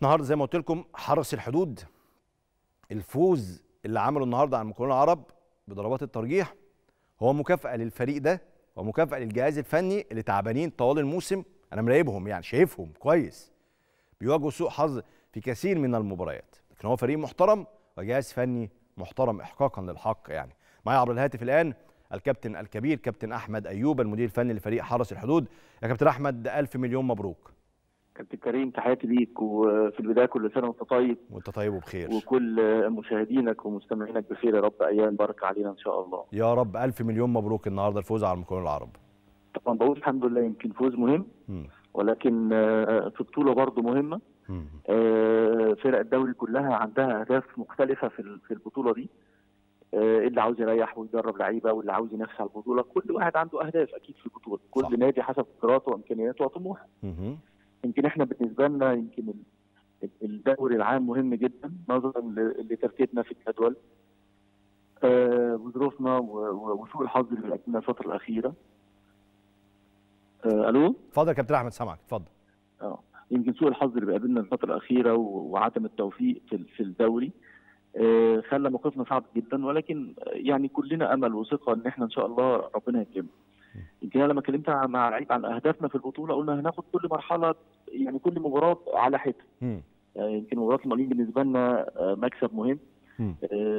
النهارده زي ما قلت لكم حرس الحدود الفوز اللي عمله النهارده على المقاولون العرب بضربات الترجيح هو مكافأة للفريق ده ومكافأة للجهاز الفني اللي تعبانين طوال الموسم انا مراقبهم يعني شايفهم كويس بيواجهوا سوء حظ في كثير من المباريات لكن هو فريق محترم وجهاز فني محترم احقاقا للحق يعني معايا عبر الهاتف الان الكابتن الكبير كابتن احمد ايوب المدير الفني لفريق حرس الحدود يا كابتن احمد الف مليون مبروك كابتن كريم تحياتي ليك وفي البدايه كل سنه وانت طيب وانت طيب وبخير وكل مشاهدينك ومستمعينك بخير يا رب ايام بارك علينا ان شاء الله يا رب الف مليون مبروك النهارده الفوز على المقاولون العرب طبعا بقول الحمد لله يمكن فوز مهم مم. ولكن آه، في بطوله برضه مهمه مم. آه، فرق الدوري كلها عندها اهداف مختلفه في ال- في البطوله دي آه، اللي عاوز يريح ويجرب لعيبه واللي عاوز ينافس على البطوله كل واحد عنده اهداف اكيد في البطوله كل صح. نادي حسب قدراته وامكانياته وطموحه مم. يمكن احنا بالنسبه لنا يمكن ال- الدوري العام مهم جدا نظرا ل- لترتيبنا في الجدول آه، وظروفنا و- و- وسوء الحظ اللي قابلنا الفتره الاخيره آه، الو اتفضل يا كابتن احمد سامعك اتفضل اه يمكن سوء الحظ اللي بيقابلنا الفتره الاخيره و- وعدم التوفيق في ال- في الدوري آه، خلى موقفنا صعب جدا ولكن آه، يعني كلنا امل وثقه ان احنا ان شاء الله ربنا يكرمنا. يمكن انا لما اتكلمت مع لعيب عن اهدافنا في البطوله قلنا هناخد كل مرحله يعني كل مباراه على حده. مم. يعني يمكن مباراه المقاولين بالنسبه لنا آه، مكسب مهم مم.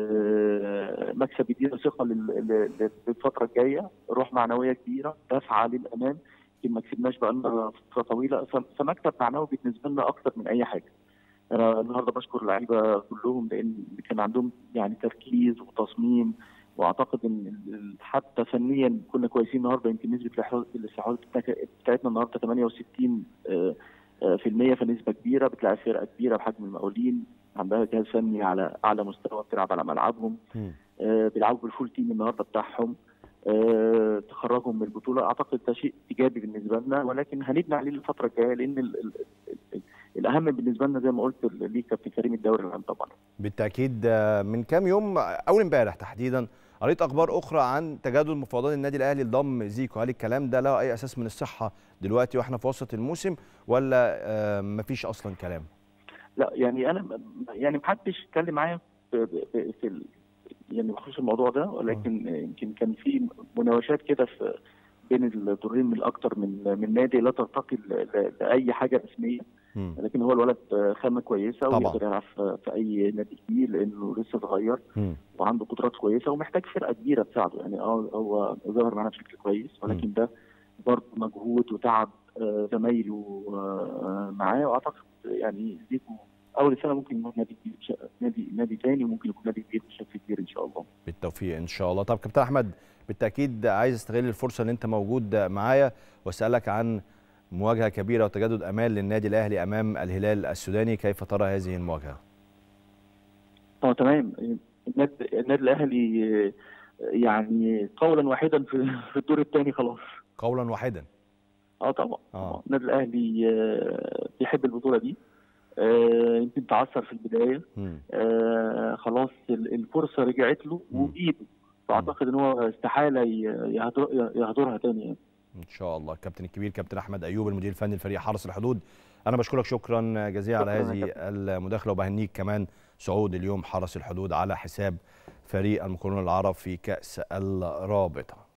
آه، مكسب يدينا ثقه لل- لل- للفتره الجايه روح معنويه كبيره دفعه للامام يمكن ما كسبناش بقالنا فتره طويله ف- فمكسب معنوي بالنسبه لنا اكتر من اي حاجه انا النهارده بشكر اللعيبه كلهم لان كان عندهم يعني تركيز وتصميم واعتقد ان ال- حتى فنيا كنا كويسين النهارده يمكن نسبه الاحراز- الاستحواذ بتاعت- بتاعتنا النهارده 68 آه، آه، في المية فنسبة كبيرة بتلاعب فرقة كبيرة بحجم المقاولين عندها جهاز فني على أعلى مستوى بتلعب على ملعبهم مم. آه، بيلعبوا بالفول تيم النهارده بتاعهم آه، تخرجهم من البطولة أعتقد ده شيء إيجابي بالنسبة لنا ولكن هنبني عليه الفترة الجاية لأن ال ال ال ال الأهم بالنسبة لنا زي ما قلت ليك كابتن كريم الدوري العام طبعا بالتاكيد آه، من كام يوم اول امبارح تحديدا قريت اخبار اخرى عن تجدد مفاوضات النادي الاهلي لضم زيكو هل الكلام ده له اي اساس من الصحه دلوقتي واحنا في وسط الموسم ولا آه، مفيش اصلا كلام لا يعني أنا م- يعني محدش اتكلم معايا في, في, في ال- يعني بخصوص الموضوع ده ولكن يمكن كان في مناوشات كده في بين الدورين من اكتر من من نادي لا ترتقي ل- ل- لاي حاجه رسميه مم. لكن هو الولد خامه كويسه طبعا. ويقدر يلعب في في اي نادي كبير لانه لسه صغير مم. وعنده قدرات كويسه ومحتاج فرقه كبيره تساعده يعني اه هو ظهر معانا بشكل كويس ولكن ده برضه مجهود وتعب آه، زمايله آه، معاه واعتقد يعني زيكو اول سنه ممكن يكون نادي كبير بش- نادي نادي تاني وممكن يكون نادي كبير بشكل كبير ان شاء الله بالتوفيق ان شاء الله طب كابتن احمد بالتاكيد عايز استغل الفرصه ان انت موجود معايا واسالك عن مواجهه كبيره وتجدد امال للنادي الاهلي امام الهلال السوداني كيف ترى هذه المواجهه اه تمام النادي النادي الاهلي آه، يعني قولا واحدا في في الدور الثاني خلاص قولا واحدا اه طبعا آه. طبعا النادي الاهلي آه، بيحب البطوله دي آه، يمكن تعثر في البدايه مم. آه، خلاص ال- الفرصه رجعت له مم. وبايده فاعتقد ان هو استحاله ي- يهدر- يهدرها تاني يعني. ان شاء الله الكابتن الكبير كابتن احمد ايوب المدير الفني لفريق حرس الحدود انا بشكرك شكرا جزيلا على شكراً يا هذه المداخله وبهنيك كمان صعود اليوم حرس الحدود على حساب فريق المقاولون العرب في كاس الرابطه